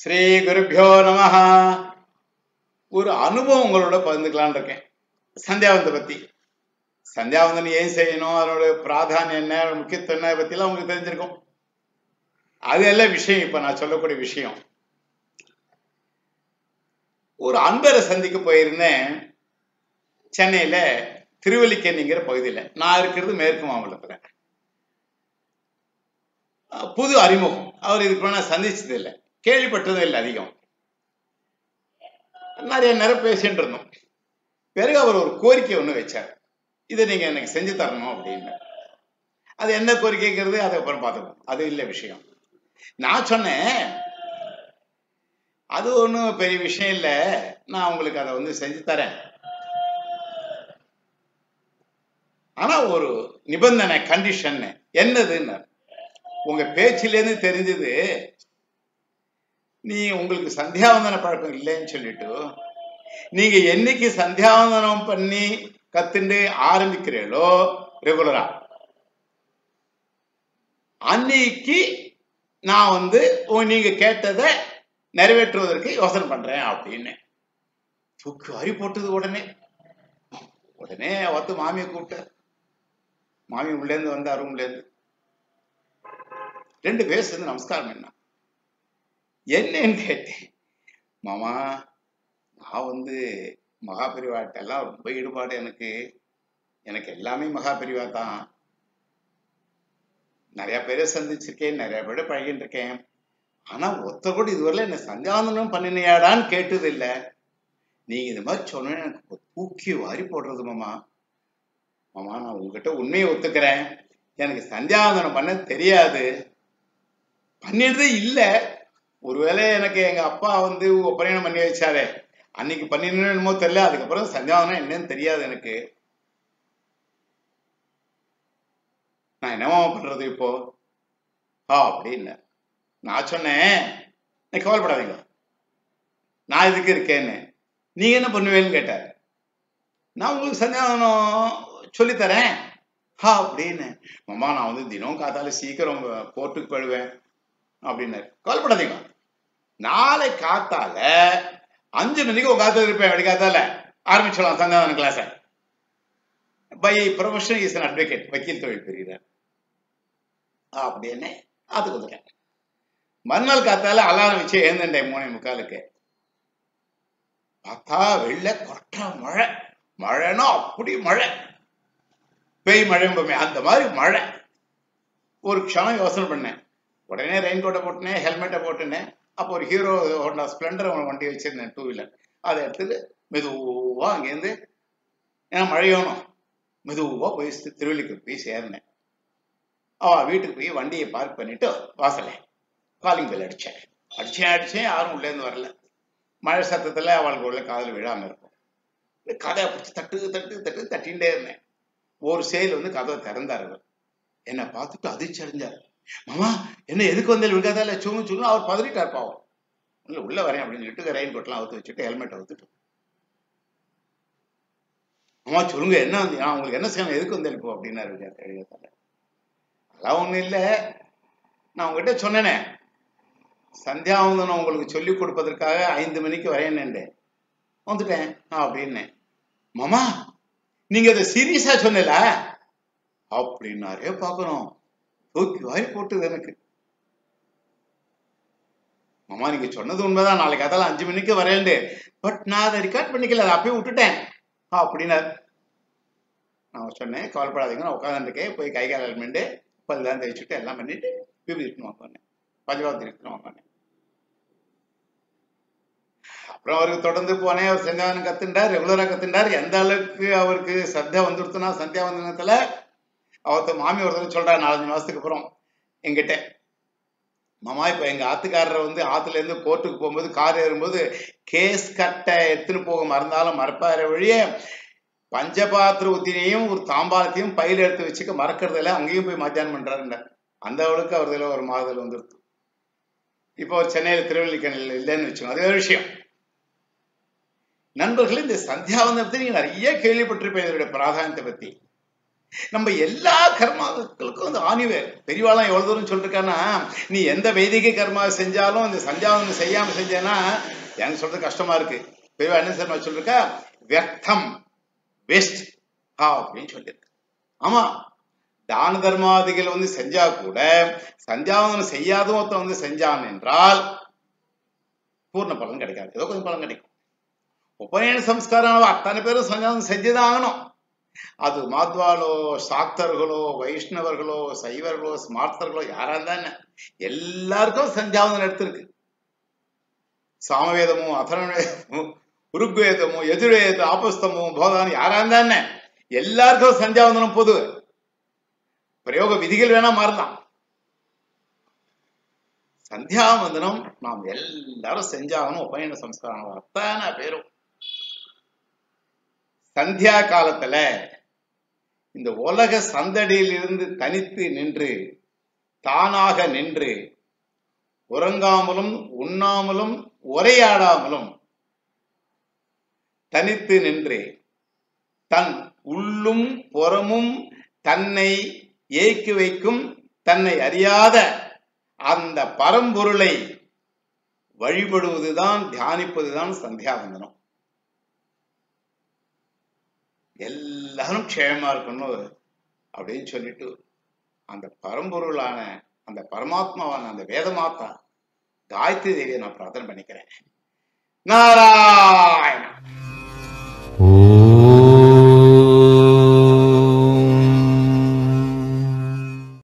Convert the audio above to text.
ஸ்ரீ குருப்பியோ நமஹ ஒரு அனுபவம் உங்களோட பகிர்ந்துக்கலாம்னு இருக்கேன் சந்தியாவந்தத்தை பத்தி சந்தியாவந்தன் ஏன் செய்யணும் அதனோட பிராதானியம் என்ன அதோட முக்கியத்துவம் என்ன பத்திலாம் உங்களுக்கு தெரிஞ்சிருக்கும் அது எல்லாம் விஷயம் இப்ப நான் சொல்லக்கூடிய விஷயம் ஒரு அன்பரை சந்திக்க போயிருந்தேன் சென்னையில திருவல்லிக்கேணிங்கிற பகுதியில நான் இருக்கிறது மேற்கு மாவட்டத்துல அஹ் புது அறிமுகம் அவர் இதுக்கு முன்னாடி நான் சந்திச்சது இல்லை கேள்விப்பட்டதும் இல்லை அதிகம் நிறைய நேரம் பேசிட்டு இருந்தோம் பிறகு அவர் ஒரு கோரிக்கை ஒன்று வச்சார் இதை நீங்க எனக்கு செஞ்சு தரணும் அப்படின்னு அது என்ன கோரிக்கைங்கிறது அதை அப்புறம் பார்த்துப்போம் அது இல்லை விஷயம் நான் சொன்னேன் அது ஒன்றும் பெரிய விஷயம் இல்லை நான் உங்களுக்கு அதை வந்து செஞ்சு தரேன் ஆனா ஒரு நிபந்தனை கண்டிஷன் என்னதுன்னு உங்க பேச்சிலேருந்து தெரிஞ்சது நீ உங்களுக்கு சந்தியாவந்தன பழக்கம் இல்லைன்னு சொல்லிட்டு நீங்க என்னைக்கு சந்தியாவந்தனம் பண்ணி கத்துண்டு ஆரம்பிக்கிறீங்களோ ரெகுலரா அன்னைக்கு நான் வந்து உ- நீங்க கேட்டதை நிறைவேற்றுவதற்கு யோசனை பண்றேன் அப்படின்னு தூக்கு வாரி போட்டது உடனே உடனே வந்து மாமியை கூப்பிட்டார் மாமி உள்ளேருந்து வந்தார் ரூம்லேருந்து ரெண்டு பேர் சேர்ந்து நமஸ்காரம் என்ன என்னன்னு கேட்டேன் மாமா நான் வந்து மகாபரிவாட்டெல்லாம் ரொம்ப ஈடுபாடு எனக்கு எனக்கு எல்லாமே மகாபரிவா தான் நிறைய பேரை சந்திச்சிருக்கேன் நிறைய பேரை பழகிட்டு இருக்கேன் ஆனா ஒத்த கூட இதுவரையில என்ன சந்தியாவந்தனம் பண்ணினியாடான்னு கேட்டது இல்ல நீங்க இது மாதிரி சொன்ன எனக்கு தூக்கி வாரி போடுறது மாமா மாமா நான் உங்ககிட்ட உண்மையை ஒத்துக்கிறேன் எனக்கு சந்தியாவந்தனம் பண்ண தெரியாது பண்ணிடுறதே இல்ல ஒருவேளை எனக்கு எங்க அப்பா வந்து ஒப்பரையணம் பண்ணி வச்சாரே அன்னைக்கு பண்ணினோ என்னமோ தெரியல அதுக்கப்புறம் சந்தியாவனம் என்னன்னு தெரியாது எனக்கு நான் என்னவா பண்றது இப்போ ஆ அப்படின்னு நான் சொன்னேன் நீ கவலைப்படாதீங்க நான் இதுக்கு இருக்கேன்னு நீங்க என்ன பண்ணுவேன்னு கேட்டார் நான் உங்களுக்கு சந்தியாவனம் சொல்லித்தரேன் ஹா அப்படின்னு மாமா நான் வந்து தினம் காத்தால சீக்கிரம் கோர்ட்டுக்கு போயிடுவேன் அப்படின்னாரு கவலைப்படாதீங்க நாளை காத்தால அஞ்சு மணிக்கு உங்க காத்தால இருப்பேன் அப்படி காத்தால ஆரம்பிச்சிடலாம் சந்தான கிளாஸ by professional is an advocate வக்கீல் தொழில் பெறுகிறார் அப்படின்னு அது கொடுத்துட்டேன் மறுநாள் காத்தால அலாரம் வச்சு எழுந்துட்டேன் மூணே முக்காலுக்கு பார்த்தா வெள்ள கொட்ட மழை மழைனா அப்படி மழை பெய் மழைம்பமே அந்த மாதிரி மழை ஒரு க்ஷணம் யோசனை பண்ணேன் உடனே ரெயின் கோட்டை போட்டுனேன் ஹெல்மெட்டை போட்டுனேன் அப்போ ஒரு ஹீரோ ஹோண்டா ஸ்ப்ளெண்டர் அவனை வண்டி வச்சிருந்தேன் டூ வீலர் அதை எடுத்துட்டு மெதுவா அங்கேருந்து ஏன்னா மழையோனும் மெதுவா போய் தி- திருவள்ளிக்கு போய் சேர்ந்தேன் அவ வீட்டுக்கு போய் வண்டியை பார்க் பண்ணிட்டு வாசல்ல காலிங் பெல் அடிச்சேன் அடிச்சேன் அடிச்சேன் யாரும் உள்ளேருந்து வரல மழை சத்தத்துல அவளுக்கு உள்ள காதல் விழாம இருக்கும் இந்த கதையை பிடிச்சி தட்டு தட்டு தட்டு தட்டிகிட்டே இருந்தேன் ஒரு செயல் வந்து கதவை திறந்தாரு அவர். என்னை பார்த்துட்டு அதிர்ச்சி அடைஞ்சார் மாமா என்ன எதுக்கு வந்தால் விழுகாதால சும்மா சும்மா அவர் பதறிட்டார் பாவம் இல்ல உள்ள வரேன் அப்படின்னு சொல்லிட்டு ரெயின் கோட்லாம் அவுத்து வச்சுட்டு ஹெல்மெட் அவுத்துட்டு அம்மா சொல்லுங்க என்ன வந்து நான் உங்களுக்கு என்ன செய்யணும் எதுக்கு வந்தேன் இப்போ அப்படின்னாரு எழுதால அதெல்லாம் ஒண்ணும் இல்ல நான் உங்ககிட்ட சொன்னேனே சந்தியாவந்தனம் உங்களுக்கு சொல்லி கொடுப்பதற்காக ஐந்து மணிக்கு வரேன்னு வந்துட்டேன் ஆ அப்படின்னேன் மாமா நீங்க அதை சீரியஸா சொன்னல அப்படின்னாரே பார்க்கணும் தூக்கி வாரி போட்டுது எனக்கு மாமா நீங்க சொன்னது உண்மைதான் நாளைக்கு அதெல்லாம் அஞ்சு மணிக்கு வரேன்டு பட் நான் அதை ரெக்கார்ட் பண்ணிக்கல அதை அப்பயே விட்டுட்டேன் ஆ அப்படின்னாரு நான் சொன்னேன் கவலைப்படாதீங்க நான் உட்காந்துருக்கேன் போய் கை கால் அல்மெண்டு பல்லாம் தேய்ச்சிட்டு எல்லாம் பண்ணிட்டு விபதி இட்டுன்னு வாங்க பஞ்சபாவத்தை இட்டுன்னு வாங்க அப்புறம் அவருக்கு தொடர்ந்து போனேன் அவர் சந்தியாவனம் கத்துண்டார் ரெகுலரா கத்துண்டார் எந்த அளவுக்கு அவருக்கு சத்தியா வந்துருத்துனா சந்தியாவந்தனத்துல அவர்த்த மாமி ஒரு தடவை சொல்றா நாலஞ்சு மாசத்துக்கு அப்புறம் எங்கிட்ட மாமா இப்ப எங்க ஆத்துக்காரர் வந்து ஆத்துல இருந்து கோர்ட்டுக்கு போகும்போது கார் ஏறும்போது கேஸ் கட்டை எடுத்துன்னு போக மறந்தாலும் மறப்பார வழியே பஞ்சபாத்திர உத்தினையும் ஒரு தாம்பாலத்தையும் பையில எடுத்து வச்சுக்க மறக்கிறது இல்ல அங்கேயும் போய் மத்தியானம் பண்றாருன்ற அந்த அளவுக்கு அவர் இதுல ஒரு மாறுதல் வந்துருக்கு இப்போ அவர் சென்னையில திருவள்ளிக்கணில் இல்லைன்னு வச்சுக்கோங்க அது ஒரு விஷயம் நண்பர்களே இந்த சந்தியாவந்தனத்தை நீங்க நிறைய கேள்விப்பட்டிருப்பேன் இதனுடைய பிராதானியத்தை பத்தி நம்ம எல்லா கர்மாக்களுக்கும் வந்து ஆணிவே பெரியவாளாம் எவ்வளவு தூரம் சொல்லிருக்கான்னா நீ எந்த வைதிக கர்மா செஞ்சாலும் இந்த சஞ்சாவனம் செய்யாம செஞ்சேன்னா எனக்கு சொல்றது கஷ்டமா இருக்கு பெரியவா என்ன சார் சொல்லிருக்கா வியர்த்தம் வேஸ்ட் அப்படின்னு சொல்லியிருக்கு ஆமா தான தர்மாதிகள் வந்து செஞ்சா கூட சஞ்சாவனம் செய்யாத ஒருத்தன் வந்து செஞ்சான் என்றால் பூர்ண பலன் கிடைக்காது ஏதோ கொஞ்சம் பலன் கிடைக்கும் உபநயன சம்ஸ்காரம் அத்தனை பேரும் சஞ்சாவனம் செஞ்சுதான் ஆகணும் அது மாத்வாலோ சாக்தர்களோ வைஷ்ணவர்களோ சைவர்களோ ஸ்மார்த்தர்களோ யாரா இருந்தா எல்லாருக்கும் சஞ்சாவனம் எடுத்திருக்கு சாமவேதமும் அதர்வவேதமும் உருக்வேதமும் எதிர்வேதம் ஆபஸ்தமும் போதானம் யாரா இருந்தா எல்லாருக்கும் சஞ்சாவந்தனம் பொது பிரயோக விதிகள் வேணா மாறலாம் சந்தியாவந்தனம் நாம் எல்லாரும் செஞ்சாகணும் உபயன சம்ஸ்காரம் அத்தனை பேரும் சந்தியா காலத்துல இந்த உலக சந்தடியிலிருந்து தனித்து நின்று தானாக நின்று உறங்காமலும் உண்ணாமலும் உரையாடாமலும் தனித்து நின்று தன் உள்ளும் புறமும் தன்னை ஏக்கி வைக்கும் தன்னை அறியாத அந்த பரம்பொருளை வழிபடுவதுதான் தியானிப்பதுதான் சந்தியாவந்தனம் எல்லாரும் க்ஷேமமா இருக்கணும் அப்படின்னு சொல்லிட்டு அந்த பரம்பொருளான அந்த பரமாத்மாவான அந்த வேதமாத்தா காயத்ரி தேவியை நான் பிரார்த்தனை பண்ணிக்கிறேன் நாராயண